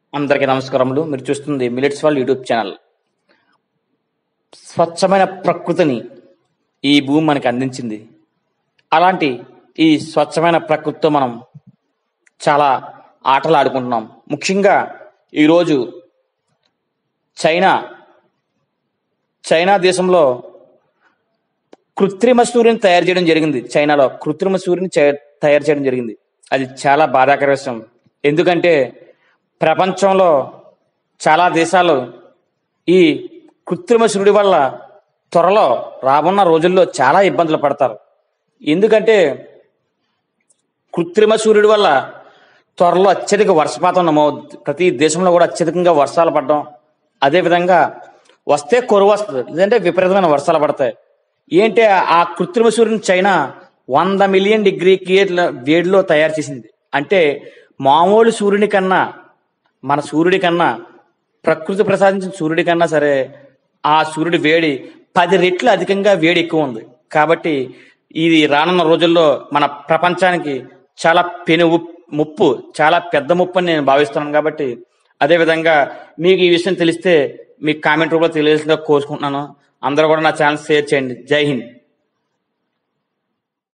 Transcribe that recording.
అందరికీ నమస్కారములు మీరు చూస్తుంది మిలెట్స్ వాళ్ళ యూట్యూబ్ ఛానల్ స్వచ్ఛమైన ప్రకృతిని ఈ భూమి మనకి అందించింది అలాంటి ఈ స్వచ్ఛమైన ప్రకృతితో మనం చాలా ఆటలు ఆడుకుంటున్నాం ముఖ్యంగా ఈరోజు చైనా చైనా దేశంలో కృత్రిమ సూర్యుని తయారు చేయడం జరిగింది చైనాలో కృత్రిమ సూర్యుని చే- తయారు చేయడం జరిగింది అది చాలా బాధాకర విషయం ఎందుకంటే ప్రపంచంలో చాలా దేశాలు ఈ కృత్రిమ సూర్యుడి వల్ల త్వరలో రానున్న రోజుల్లో చాలా ఇబ్బందులు పడతారు ఎందుకంటే కృత్రిమ సూర్యుడి వల్ల త్వరలో అత్యధిక వర్షపాతం నమోదు ప్రతి దేశంలో కూడా అత్యధికంగా వర్షాలు పడడం అదేవిధంగా వస్తే కొరువు వస్తుంది లేదంటే విపరీతమైన వర్షాలు పడతాయి ఏంటి ఆ కృత్రిమ సూర్యుని చైనా వంద మిలియన్ డిగ్రీ వేడిలో తయారు చేసింది అంటే మామూలు సూర్యుని కన్నా మన సూర్యుడి కన్నా ప్రకృతి ప్రసాదించిన సూర్యుడి కన్నా సరే ఆ సూర్యుడి వేడి పది రెట్లు అధికంగా వేడి ఎక్కువ ఉంది కాబట్టి ఇది రానున్న రోజుల్లో మన ప్రపంచానికి చాలా పెను ఉప్- ముప్పు చాలా పెద్ద ముప్పు అని నేను భావిస్తున్నాను కాబట్టి అదేవిధంగా మీకు ఈ విషయం తెలిస్తే మీకు కామెంట్ రూపంలో తెలియాల్సిందిగా కోరుకుంటున్నాను అందరూ కూడా నా ఛానల్ షేర్ చేయండి జై హింద్